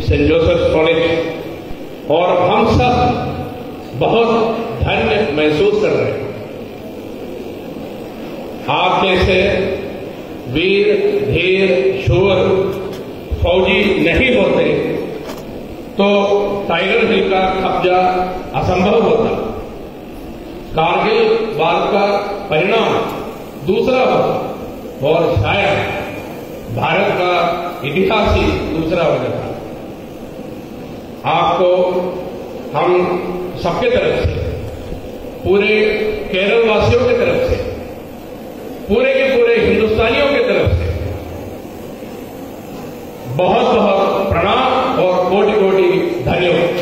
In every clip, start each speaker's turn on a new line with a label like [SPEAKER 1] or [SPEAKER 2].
[SPEAKER 1] Saint Joseph college और हम सब बहुत धन्य महसूस कर रहे हैं आप जैसे वीर धीर शूर फौजी नहीं होते तो टाइगर हिल का कब्जा असंभव होता कारगिल वार का परिणाम दूसरा होता और शायद भारत का इतिहास ही दूसरा हो जाता आपको हम सबके तरफ से पूरे केरल वासियों की तरफ से पूरे के पूरे हिंदुस्तानियों की तरफ से बहुत बहुत प्रणाम और कोटि कोटि धन्यवाद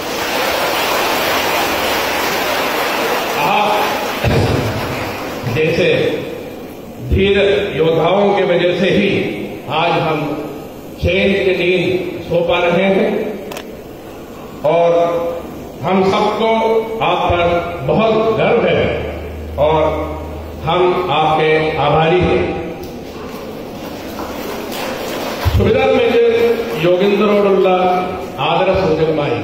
[SPEAKER 1] आप जैसे धीर योद्धाओं की वजह से ही आज हम चैन की नींद सो पा रहे हैं और हम सबको आप पर बहुत गर्व है और हम आपके आभारी हैं സുബിദാർ മേജർ യോഗേന്ദ്രനോടുള്ള ആദരസൂചകമായി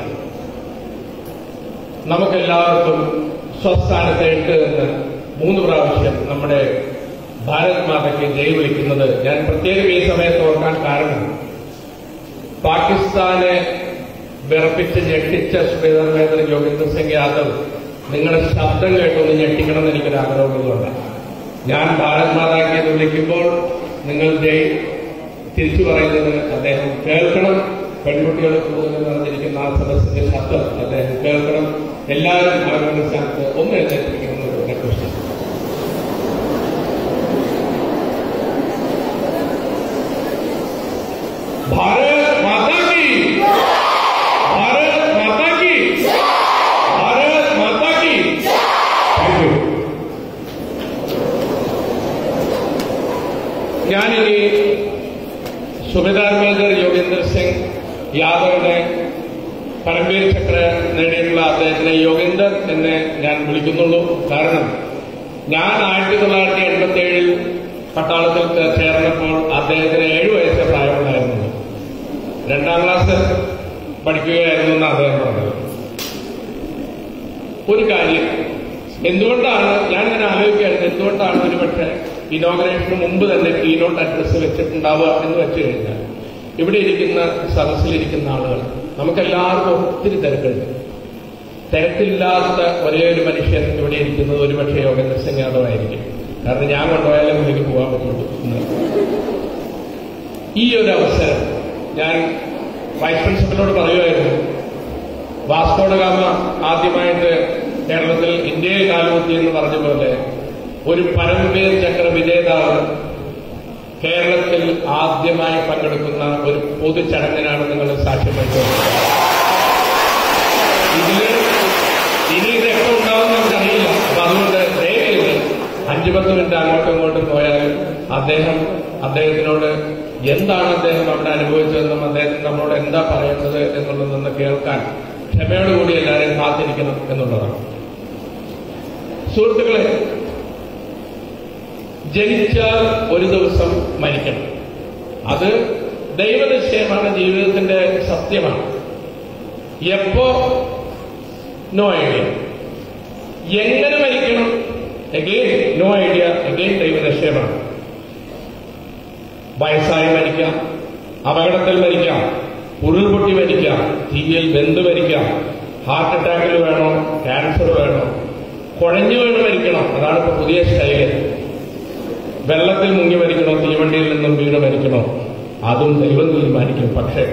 [SPEAKER 1] നമുക്കെല്ലാവർക്കും സ്വസ്ഥാനത്ത് എട്ട് എന്ന് മൂന്ന് പ്രാവശ്യം നമ്മുടെ ഭാരത് മാതയ്ക്ക് ജയ് വിളിക്കുന്നത് ഞാൻ പ്രത്യേകം ഈ സമയത്ത് ഓർക്കാൻ കാരണം പാകിസ്ഥാനെ വിറപ്പിച്ച് ഞെട്ടിച്ച സുബേദാർ മേജർ യോഗേന്ദ്ര സിംഗ് യാദവ് നിങ്ങളുടെ ശബ്ദം കേട്ടൊന്ന് ഞെട്ടിക്കണം എന്ന് എനിക്കൊരു ആഗ്രഹമുള്ളതുകൊണ്ട് ഞാൻ ഭാരത് മാതാക്കി എന്ന് വിളിക്കുമ്പോൾ നിങ്ങൾ ജയ് തിരിച്ചു പറയുന്നത് അദ്ദേഹം കേൾക്കണം പെൺകുട്ടികൾ കൂടുതൽ നിറഞ്ഞിരിക്കുന്ന ആ സദസ്സിന്റെ ശബ്ദം അദ്ദേഹം കേൾക്കണം എല്ലാവരും അവരുടെ സ്ഥലത്ത് ഒന്ന് എഴുന്നേറ്റിരിക്കണം റിക്വസ്റ്റ് भारत माता की भारत माता की भारत माता की थैंक यू ഞാനിനി സുബേദാർ മേജർ യോഗേന്ദ്ര സിംഗ് യാദവിനെ പരംവീർ ചക്ര നേടിയിട്ടുള്ള അദ്ദേഹത്തിനെ യോഗേന്ദർ എന്ന് ഞാൻ വിളിക്കുന്നുള്ളൂ കാരണം ഞാൻ ആയിരത്തി തൊള്ളായിരത്തി എൺപത്തി ഏഴിൽ പട്ടാളത്തിൽ ചേർന്നപ്പോൾ അദ്ദേഹത്തിന് ഏഴു വയസ്സേ പ്രായമുണ്ടായിരുന്നുള്ളൂ രണ്ടാം ക്ലാസ് പഠിക്കുകയായിരുന്നു എന്ന് അദ്ദേഹം പറഞ്ഞത് ഒരു കാര്യം എന്തുകൊണ്ടാണ് ഞാനിങ്ങനെ ആലോചിക്കുകയായിരുന്നു എന്തുകൊണ്ടാണ് ഒരുപക്ഷെ ഇനോഗ്രേഷന് മുമ്പ് തന്നെ കീനോട്ട് അഡ്രസ് വെച്ചിട്ടുണ്ടാവുക എന്ന് വെച്ചു കഴിഞ്ഞാൽ ഇവിടെ ഇരിക്കുന്ന സദസ്സിലിരിക്കുന്ന ആളുകൾ നമുക്കെല്ലാവർക്കും ഒത്തിരി തിരക്കുണ്ട് തിരക്കില്ലാത്ത ഒരേ ഒരു മനുഷ്യൻ ഇവിടെ ഇരിക്കുന്നത് ഒരുപക്ഷെ യോഗേന്ദ്ര സിംഗ് യാദവ് ആയിരിക്കും കാരണം ഞാൻ കൊണ്ടുപോയാലേ പുള്ളിക്ക് പോകാൻ പറ്റുള്ളൂ എന്ന്. ഈ ഒരു അവസരം ഞാൻ വൈസ് പ്രിൻസിപ്പലിനോട് പറയുമായിരുന്നു വാസ്കോഡ ഗാമ ആദ്യമായിട്ട് കേരളത്തിൽ ഇന്ത്യയെ കാലുകുത്തി എന്ന് പറഞ്ഞ പോലെ ഒരു പരംവീർ ചക്ര വിജേതാവ് കേരളത്തിൽ ആദ്യമായി പങ്കെടുക്കുന്ന ഒരു പൊതുചടങ്ങിനാണ് നിങ്ങൾ സാക്ഷ്യം വഹിച്ചത് ഇതില് ഇനി ഇതൊക്കെ ഉണ്ടാവും നമുക്കറിയില്ല അപ്പൊ അതുകൊണ്ട് ദയവില്ല അഞ്ചു പത്ത് മിനിറ്റ് അങ്ങോട്ടും ഇങ്ങോട്ടും പോയാലും അദ്ദേഹം അദ്ദേഹത്തിനോട് എന്താണ് അദ്ദേഹം അവിടെ അനുഭവിച്ചതെന്നും അദ്ദേഹത്തിന് നമ്മളോട് എന്താ പറയുന്നത് എന്നുള്ളതെന്ന് കേൾക്കാൻ ക്ഷമയോടുകൂടി എല്ലാവരെയും കാത്തിരിക്കണം എന്നുള്ളതാണ് സുഹൃത്തുക്കളെ ജനിച്ചാൽ ഒരു ദിവസം മരിക്കണം അത് ദൈവനിശ്ചയമാണ് ജീവിതത്തിന്റെ സത്യമാണ് എപ്പോ നോ ഐഡിയ എങ്ങനെ മരിക്കണം എഗെയിൻ നോ ഐഡിയ എഗെയിൻ ദൈവനിശ്ചയമാണ് വയസ്സായി മരിക്കാം അപകടത്തിൽ മരിക്കാം ഉരുൾപൊട്ടി മരിക്കാം തീയിൽ വെന്ത് മരിക്കാം ഹാർട്ട് അറ്റാക്കിൽ വേണോ ക്യാൻസർ വേണോ കുഴഞ്ഞു വീണ് മരിക്കണം അതാണ് ഇപ്പൊ പുതിയ സ്റ്റൈല് വെള്ളത്തിൽ മുങ്ങി മരിക്കണോ തീവണ്ടിയിൽ നിന്നും വീണ് മരിക്കണോ അതും ദൈവം തീരുമാനിക്കും പക്ഷേ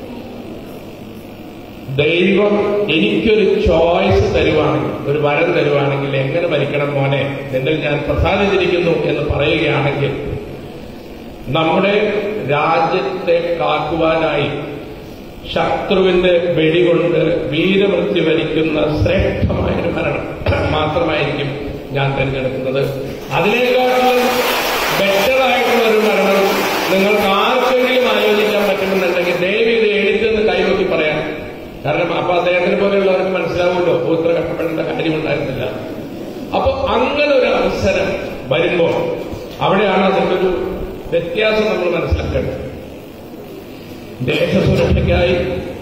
[SPEAKER 1] ദൈവം എനിക്കൊരു ചോയ്സ് തരുവാണെങ്കിൽ ഒരു വരം തരുവാണെങ്കിൽ എങ്ങനെ മരിക്കണം മോനെ നിന്നിൽ ഞാൻ പ്രസാദിച്ചിരിക്കുന്നു എന്ന് പറയുകയാണെങ്കിൽ നമ്മുടെ രാജ്യത്തെ കാക്കുവാനായി ശത്രുവിന്റെ വെടികൊണ്ട് വീരമൃത്യു വരിക്കുന്ന ശ്രേഷ്ഠമായ ഒരു മരണം മാത്രമായിരിക്കും ഞാൻ തിരഞ്ഞെടുക്കുന്നത് അതിനേക്കാളും ബെറ്ററായിട്ടുള്ള ഒരു മരണം നിങ്ങൾക്ക് ആർക്കെങ്കിലും ആലോചിക്കാൻ പറ്റുമെന്നുണ്ടെങ്കിൽ ദയവ് ഇത് എഴുത്തെന്ന് കൈവക്കി പറയാം കാരണം അപ്പൊ അദ്ദേഹത്തിനെ പോലെയുള്ളവർക്ക് മനസ്സിലാവുമല്ലോ ഇത്ര കഷ്ടപ്പെടേണ്ട കാര്യമുണ്ടായിരുന്നില്ല അപ്പൊ അങ്ങനെ ഒരു അവസരം വരുമ്പോൾ അവിടെയാണ് അതിന്റെ ഒരു വ്യത്യാസം നമ്മൾ മനസ്സിലാക്കേണ്ടത് ദേശസുരക്ഷയ്ക്കായി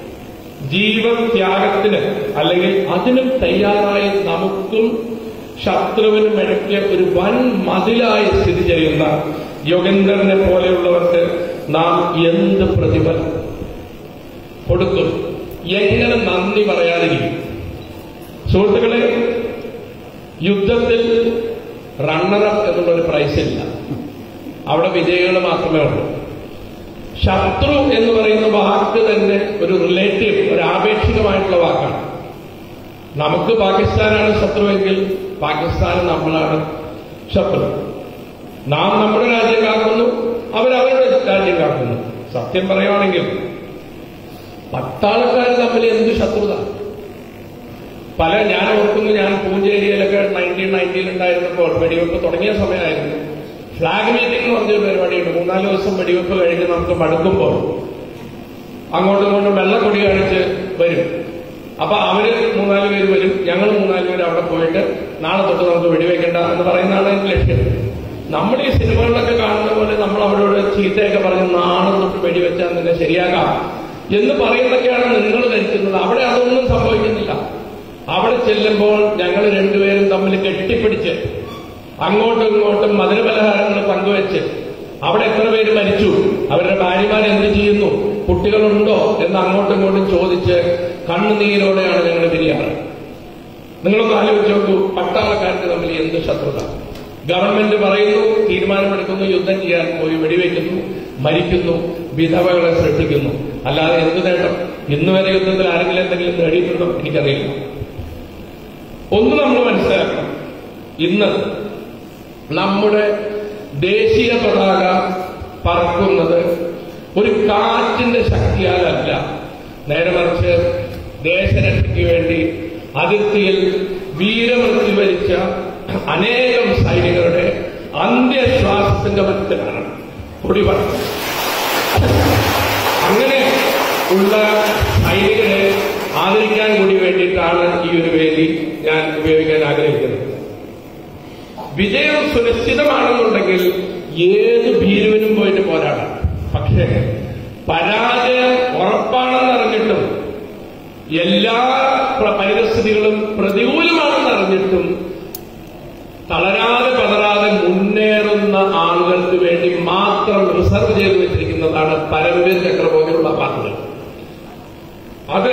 [SPEAKER 1] ജീവത്യാഗത്തിന് അല്ലെങ്കിൽ അതിനും തയ്യാറായി നമുക്കും ശത്രുവിനും ഇടയ്ക്ക് ഒരു വൻ മതിലായി സ്ഥിതി ചെയ്യുന്ന യോഗേന്ദ്രനെ പോലെയുള്ളവർക്ക് നാം എന്ത് പ്രതിഫലം കൊടുക്കും എങ്ങനെ നന്ദി പറയാതിരിക്കും സുഹൃത്തുക്കളെ യുദ്ധത്തിൽ റണ്ണറപ്പ് എന്നുള്ളൊരു പ്രൈസ് ഇല്ല അവിടെ വിജയികൾ മാത്രമേ ഉള്ളൂ ശത്രു എന്ന് പറയുന്ന വാക്ക് തന്നെ ഒരു റിലേറ്റീവ് ഒരു ആപേക്ഷികമായിട്ടുള്ള വാക്കാണ് നമുക്ക് പാകിസ്ഥാനാണ് ശത്രുവെങ്കിൽ പാകിസ്ഥാൻ നമ്മളാണ് ശത്രു നാം നമ്മുടെ രാജ്യം കാക്കുന്നു അവരവരുടെ രാജ്യം കാക്കുന്നു സത്യം പറയുവാണെങ്കിൽ പട്ടാളക്കാർ തമ്മിൽ എന്ത് ശത്രുത പല ഞാൻ ഓർക്കുന്നു ഞാൻ പൂഞ്ചേരിയിലൊക്കെ നയൻറ്റീൻ നയൻറ്റീൻ ഉണ്ടായിരുന്നപ്പോൾ വെടിവെപ്പ് തുടങ്ങിയ സമയമായിരുന്നു ഫ്ലാഗ് മീറ്റിംഗ് എന്ന് പറഞ്ഞൊരു പരിപാടിയുണ്ട് മൂന്നാല് ദിവസം വെടിവെപ്പ് കഴിഞ്ഞ് നമുക്ക് മടുക്കുമ്പോൾ അങ്ങോട്ടും ഇങ്ങോട്ടും വെള്ളക്കൊടി കാണിച്ച് വരും അപ്പൊ അവര് മൂന്നാല് പേര് വരും ഞങ്ങൾ മൂന്നാല് പേര് അവിടെ പോയിട്ട് നാളെ തൊട്ട് നമുക്ക് വെടിവെക്കണ്ട എന്ന് പറയുന്നതാണ് എന്റെ ലക്ഷ്യം നമ്മൾ ഈ സിനിമകളിലൊക്കെ കാണുന്ന പോലെ നമ്മൾ അവരോട് ചീത്തയൊക്കെ പറഞ്ഞ് നാളെ തൊട്ട് വെടിവെച്ചാൽ നിന്നെ ശരിയാക്കാം എന്ന് പറയുന്നതൊക്കെയാണ് നിങ്ങൾ ധരിക്കുന്നത് അവിടെ അതൊന്നും സംഭവിക്കുന്നില്ല അവിടെ ചെല്ലുമ്പോൾ ഞങ്ങൾ രണ്ടുപേരും തമ്മിൽ കെട്ടിപ്പിടിച്ച് അങ്ങോട്ടും ഇങ്ങോട്ടും മധുരപലഹാരങ്ങൾ പങ്കുവെച്ച് അവിടെ എത്ര പേര് മരിച്ചു അവരുടെ ഭാര്യമാർ എന്ത് ചെയ്യുന്നു കുട്ടികളുണ്ടോ എന്ന് അങ്ങോട്ടും ഇങ്ങോട്ടും ചോദിച്ച് കണ്ണുനീരോടെയാണ് ഞങ്ങൾ പിരിയാറ് നിങ്ങളൊന്ന് ആലോചിച്ച് നോക്കൂ പട്ടാളക്കാർക്ക് തമ്മിൽ എന്ത് ശത്രുത ഗവൺമെന്റ് പറയുന്നു തീരുമാനമെടുക്കുന്നു യുദ്ധം ചെയ്യാൻ പോയി വെടിവെക്കുന്നു മരിക്കുന്നു വിധവകളെ ശ്രദ്ധിക്കുന്നു അല്ലാതെ എന്ത് നേട്ടം ഇന്ന് വരെ യുദ്ധത്തിൽ ആരെങ്കിലും എന്തെങ്കിലും നേടിയിട്ടുണ്ടോ എനിക്കറിയില്ല ഒന്ന് നമ്മൾ മനസ്സിലാക്കണം ഇന്ന് നമ്മുടെ ദേശീയ പതാക പറക്കുന്നത് ഒരു കാറ്റിന്റെ ശക്തിയാലല്ല നേരെ മറിച്ച് ദേശരക്ഷയ്ക്ക് വേണ്ടി അതിർത്തിയിൽ വീരമൃത്യു വരിച്ച അനേകം സൈനികരുടെ അന്ത്യശ്വാസത്തിന്റെ ബലത്തിലാണ് കൊടി പറക്കുന്നത് അങ്ങനെ ഉള്ള സൈനികരെ ആദരിക്കാൻ കൂടി വേണ്ടിയിട്ടാണ് ഈ ഒരു വേദി ഞാൻ ഉപയോഗിക്കാൻ ആഗ്രഹിക്കുന്നത് വിജയം സുനിശ്ചിതമാണെന്നുണ്ടെങ്കിൽ ഏത് ഭീരുവിനും പോയിട്ട് പോരാടാം പക്ഷേ പരാജയം ഉറപ്പാണെന്നറിഞ്ഞിട്ടും എല്ലാ പ്ര- പരിതസ്ഥിതികളും പ്രതികൂലമാണെന്ന് അറിഞ്ഞിട്ടും തളരാതെ പതറാതെ മുന്നേറുന്ന ആളുകൾക്ക് വേണ്ടി മാത്രം റിസർവ് ചെയ്ത് വെച്ചിരിക്കുന്നതാണ് പരമവീർ ചക്ര പോലെയുള്ള വാക്കുകൾ അത്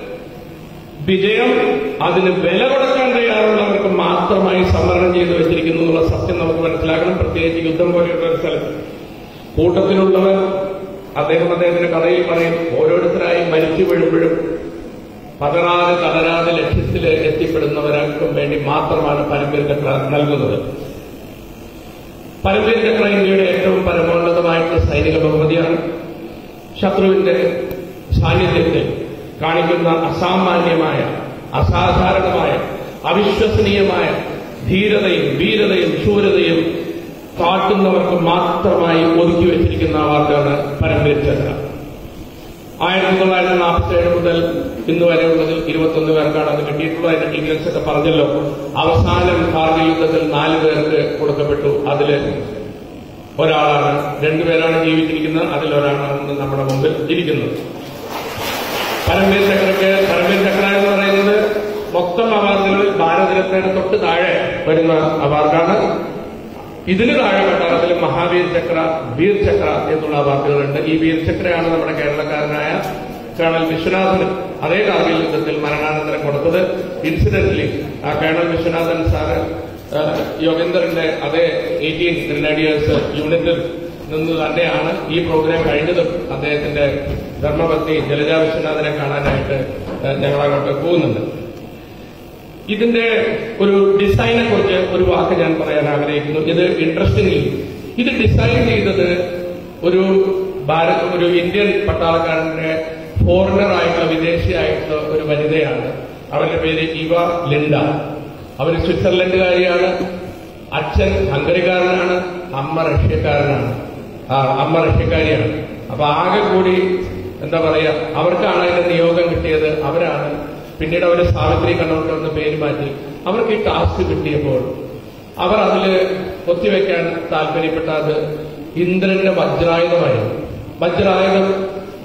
[SPEAKER 1] വിജയം അതിന് വില കൊടുക്കാൻ തയ്യാറുള്ളവർക്ക് മാത്രമായി സംവരണം ചെയ്തു വെച്ചിരിക്കുന്നു എന്നുള്ള സത്യം നമുക്ക് മനസ്സിലാക്കണം പ്രത്യേകിച്ച് യുദ്ധം പോലെയുള്ള ഒരു സ്ഥലത്ത് കൂട്ടത്തിലുള്ളവർ അദ്ദേഹം അദ്ദേഹത്തിന്റെ കഥയിൽ പറയും ഓരോരുത്തരായി മരിച്ചു വീഴുമ്പോഴും പതറാതെ തളരാതെ ലക്ഷ്യത്തിൽ എത്തിപ്പെടുന്നവർക്കും വേണ്ടി മാത്രമാണ് പരമ്പര ചക്ര നൽകുന്നത് പരമ്പര ചക്ര ഇന്ത്യയുടെ ഏറ്റവും പരമോന്നതമായിട്ടുള്ള സൈനിക ബഹുമതിയാണ് ശത്രുവിന്റെ സാന്നിധ്യത്തിൽ കാണിക്കുന്ന അസാമാന്യമായ അസാധാരണമായ അവിശ്വസനീയമായ ധീരതയും വീരതയും ശൂരതയും കാട്ടുന്നവർക്ക് മാത്രമായി ഒതുക്കി വെച്ചിരിക്കുന്ന അവാർഡാണ് പരമ്പര ചക്ര ആയിരത്തി തൊള്ളായിരത്തി നാൽപ്പത്തി ഏഴ് മുതൽ ഇന്ന് വരെയുള്ളതിൽ ഇരുപത്തൊന്ന് പേർക്കാണ് അത് കിട്ടിയിട്ടുള്ളത് അതിന്റെ ഡീറ്റെയിൽസ് ഒക്കെ പറഞ്ഞല്ലോ അവസാനം കാർഗിൽ യുദ്ധത്തിൽ നാല് പേർക്ക് കൊടുക്കപ്പെട്ടു അതില് ഒരാളാണ് രണ്ടുപേരാണ് ജീവിച്ചിരിക്കുന്നത് അതിലൊരാളാണ് ഇന്ന് നമ്മുടെ മുമ്പിൽ ഇരിക്കുന്നത് പരംവീർ ചക്രയ്ക്ക് പരംവീർ ചക്ര എന്ന് പറയുന്നത് മൊത്തം അവാർഡുകളിൽ ഭാരതരത്നയുടെ തൊട്ട് താഴെ വരുന്ന അവാർഡാണ് ഇതിന് താഴെ പട്ടാളത്തിൽ മഹാവീർ ചക്ര വീർ ചക്ര എന്നുള്ള അവാർഡുകളുണ്ട് ഈ വീർ ചക്രയാണ് നമ്മുടെ കേരളക്കാരനായ കേണൽ വിശ്വനാഥന് അതേ കാർഗിൽ യുദ്ധത്തിൽ മരണാനന്തരം കൊടുത്തത് ഇൻസിഡന്റലി ആ കേണൽ വിശ്വനാഥൻ സാറ് ആ, യോഗേന്ദ്രന്റെ അതേ എയ്റ്റീൻ ഗ്രിനേഡിയേഴ്സ് യൂണിറ്റിൽ നിന്ന് തന്നെയാണ് ഈ പ്രോഗ്രാം കഴിഞ്ഞതും അദ്ദേഹത്തിന്റെ ധർമ്മപത്നി ജലജ വിശ്വനാഥനെ കാണാനായിട്ട് ആ, ഞങ്ങൾ അങ്ങോട്ട് പോകുന്നുണ്ട് ഇതിന്റെ ഒരു ഡിസൈനെ കുറിച്ച് ഒരു വാക്ക് ഞാൻ പറയാൻ ആഗ്രഹിക്കുന്നു ഇത് ഇൻട്രസ്റ്റിംഗ്ലി ഇത് ഡിസൈൻ ചെയ്തത് ഒരു ഭാരത് ഒരു ഇന്ത്യൻ പട്ടാളക്കാരന്റെ ഫോറിനർ ആയിട്ടുള്ള വിദേശിയായിട്ടുള്ള ഒരു വനിതയാണ് അവരുടെ പേര് ഇവ ലിൻഡ അവർ സ്വിറ്റ്സർലൻഡുകാരിയാണ് അച്ഛൻ ഹംഗറിക്കാരനാണ് അമ്മ റഷ്യക്കാരനാണ് ആ അമ്മ റഷ്യക്കാരിയാണ് അപ്പൊ ആകെ കൂടി എന്താ പറയാ അവർക്കാണ് അതിന്റെ നിയോഗം കിട്ടിയത് അവരാണ് പിന്നീട് അവർ സാവിത്രി കണ്ണോട്ട് എന്ന പേര് മാറ്റി അവർക്ക് ഈ ടാസ്ക് കിട്ടിയപ്പോൾ അവർ അതില് ഒത്തിവെക്കാൻ താല്പര്യപ്പെട്ട അത് ഇന്ദ്രന്റെ വജ്രായുധമായിരുന്നു വജ്രായുധം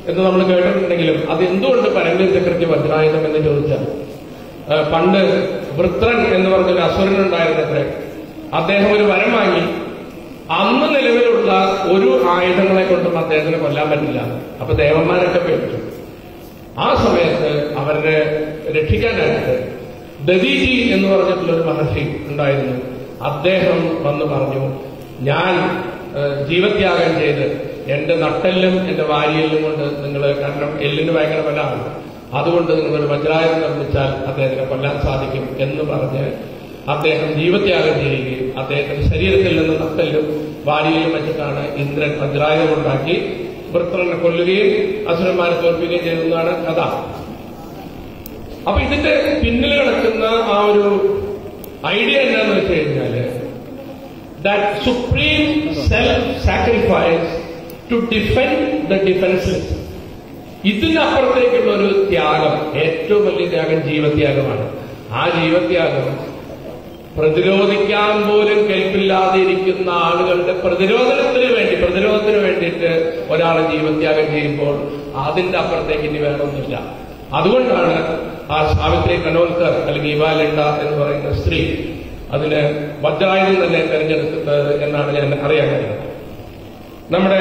[SPEAKER 1] എന്ന് നമ്മൾ കേട്ടിട്ടുണ്ടെങ്കിലും അത് എന്തുകൊണ്ട് പരമ്പര ചക്രയ്ക്ക് വജ്രായുധം എന്ന് ചോദിച്ചാൽ ആ, പണ്ട് വൃത്രൻ എന്ന് പറഞ്ഞൊരു അസുരനുണ്ടായിരുന്നത്രേ അദ്ദേഹം ഒരു വരം വാങ്ങി അന്ന് നിലവിലുള്ള ഒരു ആയുധങ്ങളെ കൊണ്ടും അദ്ദേഹത്തിന് കൊല്ലാൻ പറ്റില്ല അപ്പൊ ദേവന്മാരൊക്കെ പേടിച്ചു ആ സമയത്ത് അവരെ രക്ഷിക്കാനായിട്ട് ദദീജി എന്ന് പറഞ്ഞിട്ടുള്ള ഒരു മഹർഷി ഉണ്ടായിരുന്നു അദ്ദേഹം വന്ന് പറഞ്ഞു ഞാൻ ഏഹ്, ജീവത്യാഗം ചെയ്ത് എന്റെ നട്ടെല്ലും എന്റെ വാരിയെല്ലും കൊണ്ട് നിങ്ങൾ കാരണം എല്ലിന് ഭയങ്കര ബലമാണ് അതുകൊണ്ട് നിങ്ങൾ ഒരു വജ്രായുധം നിർമ്മിച്ചാൽ അദ്ദേഹത്തിനെ കൊല്ലാൻ സാധിക്കും എന്ന് പറഞ്ഞ് അദ്ദേഹം ജീവത്യാഗം ചെയ്യുകയും അദ്ദേഹത്തിന്റെ ശരീരത്തിൽ നിന്ന് നട്ടെല്ലും വാരിയിലും വെച്ചിട്ടാണ് ഇന്ദ്രൻ വജ്രായുധം ഉണ്ടാക്കി വൃത്രനെ കൊല്ലുകയും അസുരന്മാരെ തോൽപ്പിക്കുകയും ചെയ്തതാണ് കഥ അപ്പൊ ഇതിന്റെ പിന്നിൽ കിടക്കുന്ന ആ ഒരു ഐഡിയ എന്താന്ന് വെച്ച് കഴിഞ്ഞാല് that supreme self sacrifice to defend the defenceless ഇതിനപ്പുറത്തേക്കുള്ള ഒരു ത്യാഗം ഏറ്റവും വലിയ ത്യാഗം ജീവത്യാഗമാണ് ആ ജീവത്യാഗം പ്രതിരോധിക്കാൻ പോലും കെൽപ്പില്ലാതെ ഇരിക്കുന്ന ആളുകളുടെ പ്രതിരോധത്തിന് വേണ്ടി പ്രതിരോധത്തിന് വേണ്ടിയിട്ട് ഒരാളെ ജീവത്യാഗം ചെയ്യുമ്പോൾ അതിന്റെ അപ്പുറത്തേക്ക് ഇനി വേറൊന്നുമില്ല അതുകൊണ്ടാണ് ആ സാവിത്രി കനോൽക്കർ അല്ലെങ്കിൽ ഇവാലിണ്ട എന്ന് പറയുന്ന സ്ത്രീ അതിന് വജ്രായുധം തന്നെ തെരഞ്ഞെടുക്കുന്നത് എന്നാണ് ഞാൻ അറിയാൻ കഴിയുന്നത് നമ്മുടെ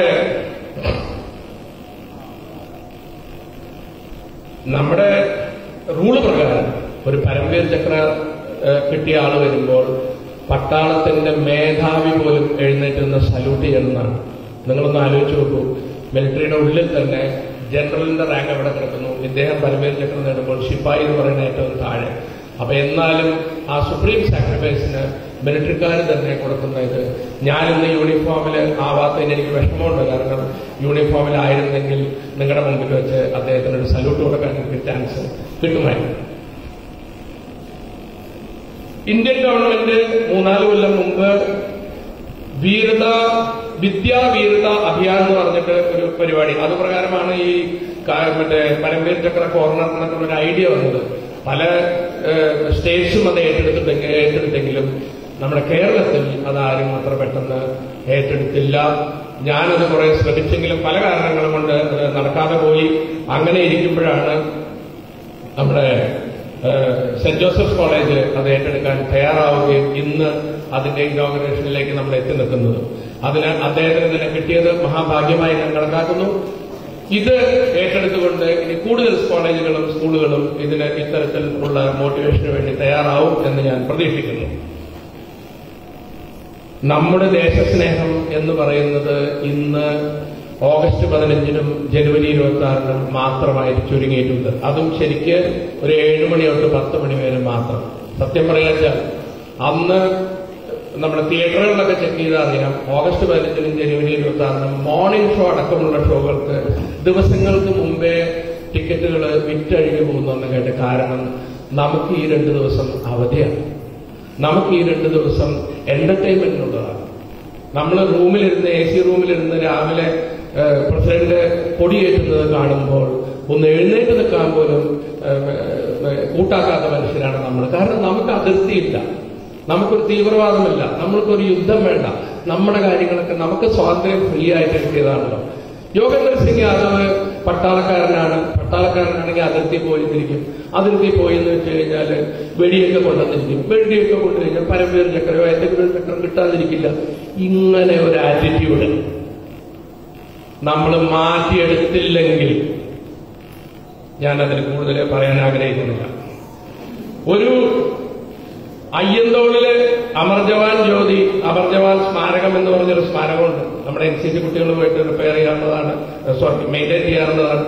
[SPEAKER 1] നമ്മുടെ റൂള് പ്രകാരം ഒരു പരമ്പര ചക്ര ഏഹ്, കിട്ടിയ ആള് വരുമ്പോൾ പട്ടാളത്തിന്റെ മേധാവി പോലും എഴുന്നേറ്റ് നിന്ന് സല്യൂട്ട് ചെയ്യണമെന്നാണ് നിങ്ങളൊന്ന് ആലോചിച്ച് നോക്കൂ മിലിറ്ററിയുടെ ഉള്ളിൽ തന്നെ ജനറലിന്റെ റാങ്ക് എവിടെ കിടക്കുന്നു ഇദ്ദേഹം പരമ്പര ചക്രം നേടുമ്പോൾ ഷിപ്പായി എന്ന് പറയുന്ന ഏറ്റവും താഴെ അപ്പൊ എന്നാലും ആ സുപ്രീം സാക്രിഫൈസിന് മിലിറ്ററിക്കാർ തന്നെ കൊടുക്കുന്ന ഇത് ഞാനിന്ന് യൂണിഫോമിൽ ആവാത്തതിന് എനിക്ക് വിഷമമുണ്ട് കാരണം യൂണിഫോമിലായിരുന്നെങ്കിൽ നിങ്ങളുടെ മുമ്പിൽ വെച്ച് അദ്ദേഹത്തിന് ഒരു സല്യൂട്ട് കൊടുക്കാൻ എനിക്ക് ചാൻസ് കിട്ടുമായിരുന്നു ഇന്ത്യൻ ഗവൺമെന്റ് മൂന്നാല് കൊല്ലം മുമ്പ് വീരത വിദ്യാവീരത അഭിയാൻ എന്ന് പറഞ്ഞിട്ട് ഒരു പരിപാടി അത് പ്രകാരമാണ് ഈ കാ- മറ്റേ പരമ്പര ചക്ര കോർണർ എന്നൊക്കെ ഒരു ഐഡിയ വന്നത് പല സ്റ്റേറ്റ്സും അത് ഏറ്റെടുത്തിട്ടെങ്കിൽ ഏറ്റെടുത്തെങ്കിലും നമ്മുടെ കേരളത്തിൽ അതാരും അത്ര പെട്ടെന്ന് ഏറ്റെടുത്തില്ല ഞാനത് കുറെ ശ്രമിച്ചെങ്കിലും പല കാരണങ്ങൾ കൊണ്ട് അത് നടക്കാതെ പോയി അങ്ങനെ ഇരിക്കുമ്പോഴാണ് നമ്മുടെ ഏഹ്, സെന്റ് ജോസഫ് കോളേജ് അത് ഏറ്റെടുക്കാൻ തയ്യാറാവുകയും ഇന്ന് അതിന്റെ ഇനോഗ്രേഷനിലേക്ക് നമ്മൾ എത്തി നിൽക്കുന്നത് അതിന് അദ്ദേഹത്തിന് തന്നെ കിട്ടിയത് മഹാഭാഗ്യമായി ഞാൻ കണക്കാക്കുന്നു ഇത് ഏറ്റെടുത്തുകൊണ്ട് ഇനി കൂടുതൽ കോളേജുകളും സ്കൂളുകളും ഇതിന് ഇത്തരത്തിൽ ഉള്ള മോട്ടിവേഷന് വേണ്ടി തയ്യാറാവും എന്ന് ഞാൻ പ്രതീക്ഷിക്കുന്നു നമ്മുടെ ദേശസ്നേഹം എന്ന് പറയുന്നത് ഇന്ന് ഓഗസ്റ്റ് പതിനഞ്ചിനും ജനുവരി ഇരുപത്തി ആറിനും മാത്രമായി ചുരുങ്ങിയിട്ടുണ്ട് അതും ശരിക്ക് ഒരു ഏഴ് മണി തൊട്ട് പത്ത് മണി വരെ മാത്രം സത്യം പറയാ വെച്ചാൽ അന്ന് നമ്മുടെ തിയേറ്ററുകളിലൊക്കെ ചെക്ക് ചെയ്താൽ അറിയാം ഓഗസ്റ്റ് പതിനഞ്ചിനും ജനുവരി ഇരുപത്തി ആറിനും മോർണിംഗ് ഷോ അടക്കമുള്ള ഷോകൾക്ക് ദിവസങ്ങൾക്ക് മുമ്പേ ടിക്കറ്റുകൾ വിറ്റഴിഞ്ഞു പോകുന്നു കേട്ട കാരണം നമുക്ക് ഈ രണ്ട് ദിവസം അവധിയാണ് നമുക്ക് ഈ രണ്ട് ദിവസം എന്റർടൈൻമെന്റിനുള്ളതാണ് നമ്മൾ റൂമിലിരുന്ന് എ സി റൂമിലിരുന്ന് രാവിലെ ഏഹ്, പ്രസിഡന്റ് കൊടിയേറ്റുന്നത് കാണുമ്പോൾ ഒന്ന് എഴുന്നേറ്റ് നിൽക്കാൻ പോലും ഏഹ്, ഏഹ്, കൂട്ടാക്കാത്ത മനുഷ്യരാണ് നമ്മൾ കാരണം നമുക്ക് അതിർത്തിയില്ല നമുക്കൊരു തീവ്രവാദമില്ല നമ്മൾക്കൊരു യുദ്ധം വേണ്ട നമ്മുടെ കാര്യങ്ങളൊക്കെ നമുക്ക് സ്വാതന്ത്ര്യം ഫ്രീ ആയിട്ട് കിട്ടിയതാണല്ലോ യോഗേന്ദ്ര സിംഗ് യാദവ് പട്ടാളക്കാരനാണ് പട്ടാളക്കാരനാണെങ്കിൽ അതിർത്തി പോയിരിക്കും അതിർത്തി പോയി എന്ന് വെച്ച് കഴിഞ്ഞാൽ വെടിയൊക്കെ കൊണ്ടുവന്നിരിക്കും വെടിയൊക്കെ കൊണ്ടുകഴിഞ്ഞാൽ പരമ്പര ചക്രയോ എന്തെങ്കിലും ഒരു ചക്രം കിട്ടാതിരിക്കില്ല ഇങ്ങനെ ഒരു ആറ്റിറ്റ്യൂഡ് നമ്മൾ മാറ്റിയെടുത്തില്ലെങ്കിൽ ഞാൻ അതിന് കൂടുതൽ പറയാൻ ആഗ്രഹിക്കുന്നില്ല ഒരു അയ്യന്തോളില് അമർ ജവാൻ ജ്യോതി അമർ ജവാൻ സ്മാരകം എന്ന് പറഞ്ഞൊരു സ്മാരകമുണ്ട് നമ്മുടെ എൻ സി സി കുട്ടികളുമായിട്ട് റിപ്പയർ ചെയ്യാവുന്നതാണ് സോറി മെയിൻറ്റെയിൻ ചെയ്യാവുന്നതാണ്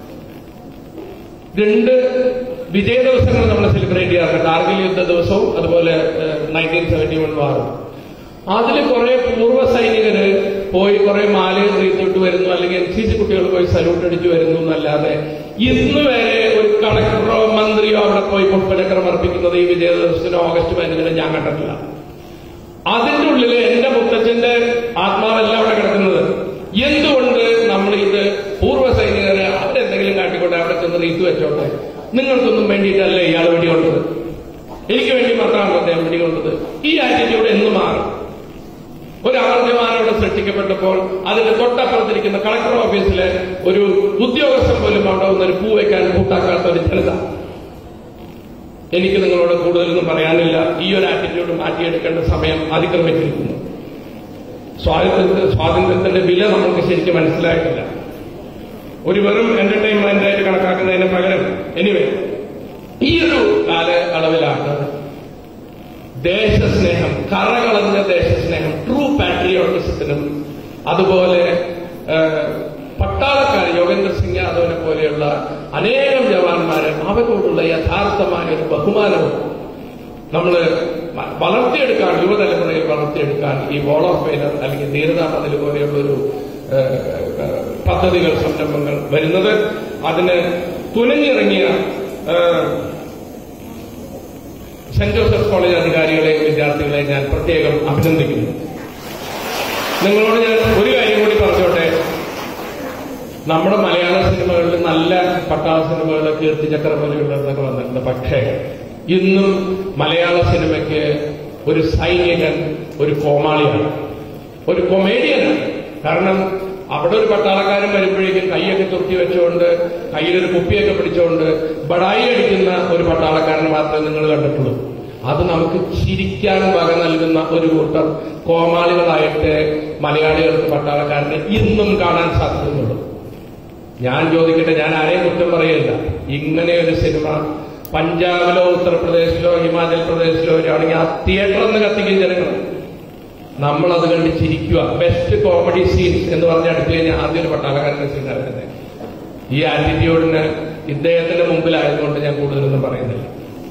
[SPEAKER 1] രണ്ട് വിജയ ദിവസങ്ങൾ നമ്മൾ സെലിബ്രേറ്റ് ചെയ്യാറുണ്ട് കാർഗിൽ യുദ്ധ ദിവസവും അതുപോലെ നയൻറ്റീൻ സെവന്റി വൺ വാറും അതിൽ കുറെ പൂർവ്വ സൈനികര് പോയി കുറെ മാലയും റീത്തിട്ട് വരുന്നു അല്ലെങ്കിൽ എൻ സി സി കുട്ടികൾ പോയി സല്യൂട്ട് അടിച്ചു വരുന്നു എന്നല്ലാതെ ഇന്ന് വരെ ഒരു കളക്ടറോ മന്ത്രിയോ അവിടെ പോയി പുഷ്പചക്രം അർപ്പിക്കുന്നത് ഈ വിജയ ദിവസത്തിന് ഓഗസ്റ്റ് പതിനഞ്ചിന് ഞാൻ കണ്ടിട്ടില്ല അതിന്റെ ഉള്ളിൽ എന്റെ മുത്തച്ഛന്റെ ആത്മാവല്ല അവിടെ കിടക്കുന്നത് എന്തുകൊണ്ട് നമ്മൾ ഇത് പൂർവ്വ സൈനികരെ അവരെന്തെങ്കിലും കാട്ടിക്കൊണ്ട് അവിടെ ചെന്ന് റീത്ത് വെച്ചോട്ടെ നിങ്ങൾക്കൊന്നും വേണ്ടിയിട്ടല്ലേ ഇയാൾ വെടികൊണ്ടത് എനിക്ക് വേണ്ടി മാത്രമാണ് അദ്ദേഹം വെടികൊണ്ടത് ഈ ആറ്റിറ്റ്യൂഡ് എന്ന് മാറും ഒരു അമർജമാനോട് കേരളം സൃഷ്ടിക്കപ്പെട്ടപ്പോൾ അതിന്റെ തൊട്ടപ്പുറത്തിരിക്കുന്ന കളക്ടർ ഓഫീസിലെ ഒരു ഉദ്യോഗസ്ഥൻ പോലും അവിടെ വന്നൊരു പൂ വയ്ക്കാൻ കൂട്ടാക്കാത്ത ഒരു ജനത എനിക്ക് നിങ്ങളോട് കൂടുതലൊന്നും പറയാനില്ല ഈ ഒരു ആറ്റിറ്റ്യൂഡ് മാറ്റിയെടുക്കേണ്ട സമയം അതിക്രമിച്ചിരിക്കുന്നു സ്വാതന്ത്ര്യത്തിന്റെ സ്വാതന്ത്ര്യത്തിന്റെ വില നമുക്ക് ശരിക്കും മനസ്സിലായിട്ടില്ല ഒരു വെറും എന്റർടൈൻമെന്റ് ആയിട്ട് കണക്കാക്കുന്നതിന് പകരം എനിവേ ഈ ഒരു കാലയളവിലാണ് ദേശസ്നേഹം കറകളഞ്ഞ ദേശസ്നേഹം ട്രൂ പാട്രിയോട്ടിസത്തിനും അതുപോലെ ഏഹ്, പട്ടാളക്കാർ യോഗേന്ദ്ര സിംഗ് യാദവിനെ പോലെയുള്ള അനേകം ജവാന്മാര് അവരോടുള്ള യഥാർത്ഥമായ ഒരു ബഹുമാനവും നമ്മൾ വളർത്തിയെടുക്കാൻ യുവതലമുറയിൽ വളർത്തിയെടുക്കാൻ ഈ വോൾ ഓഫ് ഫെയിലർ അല്ലെങ്കിൽ ധീരതാ മതിൽ പോലെയുള്ള ഒരു ഏഹ്, ഏഹ്, പദ്ധതികൾ സംരംഭങ്ങൾ വരുന്നത് അതിന് തുനിഞ്ഞിറങ്ങിയ ഏഹ്, സെന്റ് ജോസഫ് കോളേജ് അധികാരികളെയും വിദ്യാർത്ഥികളെയും ഞാൻ പ്രത്യേകം അഭിനന്ദിക്കുന്നു നിങ്ങളോട് ഞാൻ ഒരു കാര്യം കൂടി പറഞ്ഞോട്ടെ നമ്മുടെ മലയാള സിനിമകളിൽ നല്ല പട്ടാള സിനിമകൾ കീർത്തിചക്ര പോലെയുള്ളതൊക്കെ വന്നിട്ടുണ്ട് പക്ഷേ ഇന്നും മലയാള സിനിമയ്ക്ക് ഒരു സൈനികൻ ഒരു കോമാളിയാണ് ഒരു കൊമേഡിയനാണ് കാരണം അവിടെ ഒരു പട്ടാളക്കാരൻ വരുമ്പോഴേക്കും കൈയൊക്കെ തുർത്തി വെച്ചുകൊണ്ട് കയ്യിലൊരു കുപ്പിയൊക്കെ പിടിച്ചുകൊണ്ട് ബടായി അടിക്കുന്ന ഒരു പട്ടാളക്കാരനെ മാത്രമേ നിങ്ങൾ കണ്ടിട്ടുള്ളൂ അത് നമുക്ക് ചിരിക്കാൻ വക നൽകുന്ന ഒരു കൂട്ടം കോമാളികളായിട്ട് മലയാളികൾക്ക് പട്ടാളക്കാരനെ ഇന്നും കാണാൻ സാധിക്കുന്നുള്ളൂ ഞാൻ ചോദിക്കട്ടെ ഞാൻ ആരെയും കുറ്റം പറയില്ല ഇങ്ങനെ ഒരു സിനിമ പഞ്ചാബിലോ ഉത്തർപ്രദേശിലോ ഹിമാചൽ പ്രദേശിലോ ആണെങ്കിൽ ആ തിയേറ്റർ എന്ന് കത്തിക്കും ജനങ്ങൾ നമ്മൾ അത് കണ്ട് ചിരിക്കുക ബെസ്റ്റ് കോമഡി സീൻസ് എന്ന് പറഞ്ഞ് അടുത്ത് കഴിഞ്ഞാൽ ആദ്യം ഒരു പട്ടാളക്കാരന്റെ സീനാണ് വരുന്നത് ഈ ആറ്റിറ്റ്യൂഡിന് ഇദ്ദേഹത്തിന്റെ മുമ്പിലായതുകൊണ്ട് ഞാൻ കൂടുതലൊന്നും പറയുന്നില്ല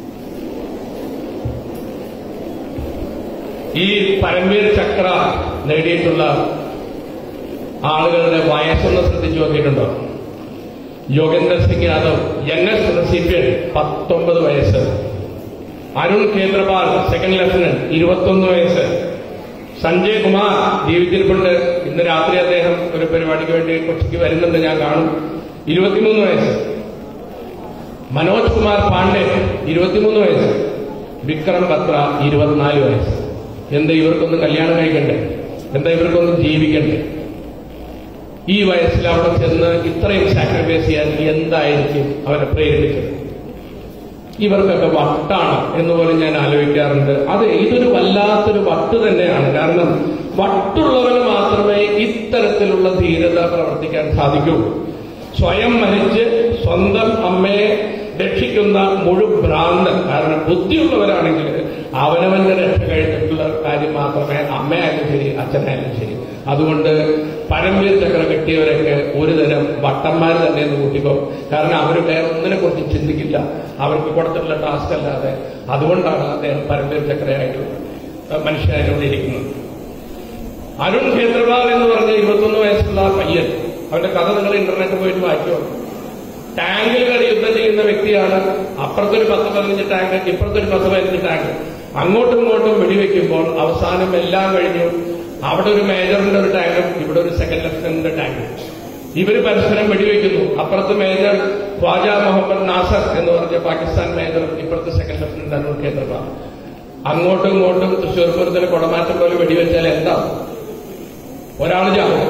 [SPEAKER 1] ഈ പരംവീർ ചക്ര നേടിയിട്ടുള്ള ആളുകളുടെ വയസ്സൊന്ന് ശ്രദ്ധിച്ചു നോക്കിയിട്ടുണ്ടോ യോഗേന്ദ്ര സിംഗ് യാദവ് യങ്ങസ്റ്റ് റെസിപ്പിയന്റ് പത്തൊമ്പത് വയസ്സ് അരുൺ കേന്ദ്രപാൽ സെക്കൻഡ് ലഫ്റ്റനന്റ് ഇരുപത്തൊന്ന് വയസ്സ് സഞ്ജയ് കുമാർ ജീവിച്ചിരിപ്പുണ്ട് ഇന്ന് രാത്രി അദ്ദേഹം ഒരു പരിപാടിക്ക് വേണ്ടി കൊച്ചിക്ക് വരുന്നുണ്ട് ഞാൻ കാണും ഇരുപത്തിമൂന്ന് വയസ്സ് മനോജ് കുമാർ പാണ്ഡെ ഇരുപത്തിമൂന്ന് വയസ്സ് വിക്രം ബത്ര ഇരുപത്തിനാല് വയസ്സ് എന്താ ഇവർക്കൊന്ന് കല്യാണം കഴിക്കണ്ടേ എന്താ ഇവർക്കൊന്ന് ജീവിക്കണ്ടേ ഈ വയസ്സിൽ അവിടെ ചെന്ന് ഇത്രയും സാക്രിഫൈസ് ചെയ്യാൻ എന്തായിരിക്കും അവരെ പ്രേരിപ്പിച്ചത് ഇവർക്കൊക്കെ വട്ടാണ് എന്ന് പോലും ഞാൻ ആലോചിക്കാറുണ്ട് അത് ഇതൊരു വല്ലാത്തൊരു വട്ട് തന്നെയാണ് കാരണം വട്ടുള്ളവന് മാത്രമേ ഇത്തരത്തിലുള്ള ധീരത പ്രവർത്തിക്കാൻ സാധിക്കൂ സ്വയം മരിച്ച് സ്വന്തം അമ്മയെ രക്ഷിക്കുന്ന മുഴുഭ്രാന്തൻ കാരണം ബുദ്ധിയുള്ളവരാണെങ്കിൽ അവനവന്റെ രക്ഷ കഴിഞ്ഞിട്ടുള്ള കാര്യം മാത്രമേ അമ്മയായാലും ശരി അച്ഛനായാലും ശരി അതുകൊണ്ട് പരമ്പര ചക്ര കെട്ടിയവരൊക്കെ ഒരു തരം വട്ടന്മാർ തന്നെ എന്ന് കൂട്ടിക്കോ കാരണം അവർ വേറെ ഒന്നിനെ കുറിച്ച് ചിന്തിക്കില്ല അവർക്ക് കൊടുത്തിട്ടുള്ള ടാസ്ക് അല്ലാതെ അതുകൊണ്ടാണ് അദ്ദേഹം പരമ്പര ചക്രയായിട്ട് മനുഷ്യനായിട്ടുകൊണ്ടിരിക്കുന്നത് അരുൺ ഖേത്രപാൽ എന്ന് പറഞ്ഞ ഇരുപത്തൊന്ന് വയസ്സുള്ള ആ പയ്യൻ അവന്റെ കഥ നിങ്ങൾ ഇന്റർനെറ്റ് പോയിട്ട് വായിക്കോ ടാങ്കിൽ കയറി യുദ്ധം ചെയ്യുന്ന വ്യക്തിയാണ് അപ്പുറത്തൊരു പത്ത് പതിനഞ്ച് ടാങ്ക് ഇപ്പുറത്തൊരു പത്ത് പതിനഞ്ച് ടാങ്ക് അങ്ങോട്ടും ഇങ്ങോട്ടും വെടിവെക്കുമ്പോൾ അവസാനം എല്ലാം കഴിഞ്ഞു അവിടെ ഒരു മേജറിന്റെ ഒരു ടാങ്കും ഇവിടെ ഒരു സെക്കൻഡ് ലഫ്റ്റനന്റിന്റെ ടാങ്കും ഇവര് പരസ്പരം വെടിവെക്കുന്നു അപ്പുറത്ത് മേജർ ഖ്വാജ മുഹമ്മദ് നാസർ എന്ന് പറഞ്ഞ പാകിസ്ഥാൻ മേജർ ഇപ്പുറത്ത് സെക്കൻഡ് ലഫ്റ്റനന്റ് അരുൺ കേന്ദ്രപാൽ അങ്ങോട്ടും ഇങ്ങോട്ടും തൃശ്ശൂർ പൂരത്തിന് കുടമാറ്റം പോലെ വെടിവെച്ചാൽ എന്താ ഒരാൾ ചാവും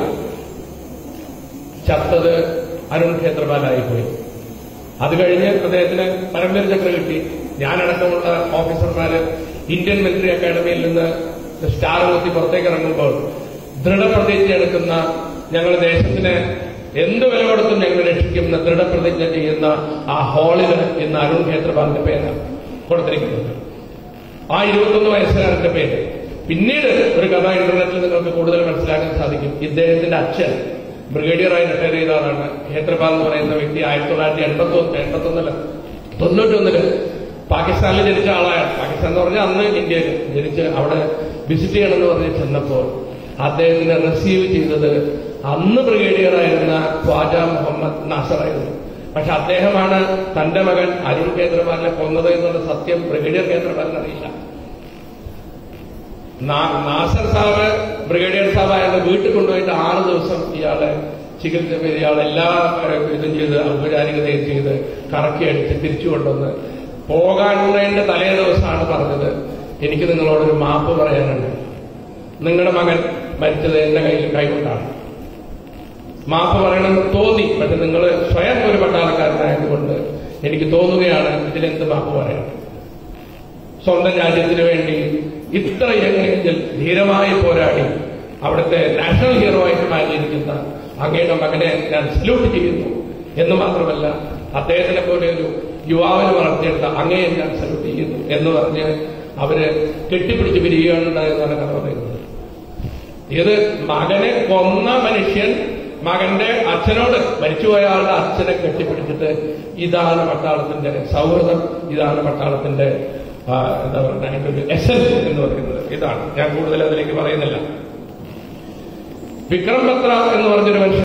[SPEAKER 1] ചത്തത് അരുൺ ഖേത്രപാലായിപ്പോയി അത് കഴിഞ്ഞ് അദ്ദേഹത്തിന് പരമ്പര ചക്ര കിട്ടി ഞാനടക്കമുള്ള ഓഫീസർമാര് ഇന്ത്യൻ മിലിറ്ററി അക്കാദമിയിൽ നിന്ന് സ്റ്റാർ കുത്തി പുറത്തേക്ക് ഇറങ്ങുമ്പോൾ ദൃഢപ്രതിജ്ഞ എടുക്കുന്ന ഞങ്ങൾ ദേശത്തിന് എന്ത് വില കൊടുത്തും ഞങ്ങൾ രക്ഷിക്കുമെന്ന് ദൃഢപ്രതിജ്ഞ ചെയ്യുന്ന ആ ഹാളിൽ ഇന്ന് അരുൺ ഖേത്രപാലിന്റെ പേരാണ് കൊടുത്തിരിക്കുന്നത് ആ ഇരുപത്തൊന്ന് വയസ്സുകാരന്റെ പേര് പിന്നീട് ഒരു കഥ ഇന്റർനെറ്റിൽ നിങ്ങൾക്ക് കൂടുതൽ മനസ്സിലാക്കാൻ സാധിക്കും ഇദ്ദേഹത്തിന്റെ അച്ഛൻ ബ്രിഗേഡിയറായി റിട്ടയർ ചെയ്ത ആളാണ് ഹേത്രപാൽ എന്ന് പറയുന്ന വ്യക്തി ആയിരത്തി തൊള്ളായിരത്തി എൺപത്തി ഒന്ന് എൺപത്തൊന്നില് തൊണ്ണൂറ്റൊന്നില് പാകിസ്ഥാനിൽ ജനിച്ച ആളാണ് പാകിസ്ഥാൻ എന്ന് പറഞ്ഞാൽ അന്ന് ഇന്ത്യയിൽ ജനിച്ച് അവിടെ വിസിറ്റ് ചെയ്യണമെന്ന് പറഞ്ഞ് ചെന്നപ്പോൾ അദ്ദേഹത്തിനെ റിസീവ് ചെയ്തത് അന്ന് ബ്രിഗേഡിയറായിരുന്ന ഖ്വാജ മുഹമ്മദ് നാസറായിരുന്നു പക്ഷെ അദ്ദേഹമാണ് തന്റെ മകൻ അരുൺ കേന്ദ്രപാലിനെ കൊന്നത് എന്നുള്ള സത്യം ബ്രിഗേഡിയർ കേന്ദ്രപാലിന് അറിയില്ല നാ- നാസർ സാബ് ബ്രിഗേഡിയർ സാബ് അയാളുടെ വീട്ടിൽ കൊണ്ടുപോയിട്ട് ആറ് ദിവസം ഇയാളെ ചികിത്സ ചെയ്ത് ഇയാളെല്ലാ ഏഹ്, ഇതും ചെയ്ത് ഔപചാരികതയും ചെയ്ത് കറക്കി അടിച്ച് തിരിച്ചു കൊണ്ടുവന്ന് പോകാനുള്ളതിന്റെ തലേ ദിവസമാണ് പറഞ്ഞത് എനിക്ക് നിങ്ങളോടൊരു മാപ്പ് പറയാനുണ്ട് നിങ്ങളുടെ മകൻ മരിച്ചത് എന്റെ കയ്യിൽ കൈകൊണ്ടാണ് മാപ്പ് പറയണമെന്ന് തോന്നി പക്ഷെ നിങ്ങൾ സ്വയം ഒരു പട്ടാളക്കാരനായതുകൊണ്ട് എനിക്ക് തോന്നുകയാണ് ഇതിലെന്ത് മാപ്പ് പറയണം സ്വന്തം രാജ്യത്തിന് വേണ്ടി ഇത്ര യങ്ങേജിൽ ധീരമായി പോരാടി അവിടുത്തെ നാഷണൽ ഹീറോ ആയിട്ട് മാറിയിരിക്കുന്ന അങ്ങയുടെ മകനെ ഞാൻ സല്യൂട്ട് ചെയ്യുന്നു എന്ന് മാത്രമല്ല അദ്ദേഹത്തിനെ പോലെ ഒരു യുവാവിനെ വളർത്തിയെടുത്ത അങ്ങയെ ഞാൻ സല്യൂട്ട് ചെയ്യുന്നു എന്ന് പറഞ്ഞ് അവര് കെട്ടിപ്പിടിച്ച് പിരിയുകയുണ്ടായെന്നാണ് കഥ പറയുന്നത് ഇത് മകനെ കൊന്ന മനുഷ്യൻ മകന്റെ അച്ഛനോട് മരിച്ചുപോയ ആളുടെ അച്ഛനെ കെട്ടിപ്പിടിച്ചിട്ട് ഇതാണ് പട്ടാളത്തിന്റെ സൗഹൃദം ഇതാണ് പട്ടാളത്തിന്റെ ആ, എന്താ പറയുക അതിന്റെ ഒരു എസൻസ് എന്ന് പറയുന്നത് ഇതാണ് ഞാൻ കൂടുതൽ അതിലേക്ക് പറയുന്നില്ല വിക്രം ബത്ര എന്ന് പറഞ്ഞൊരു മനുഷ്യൻ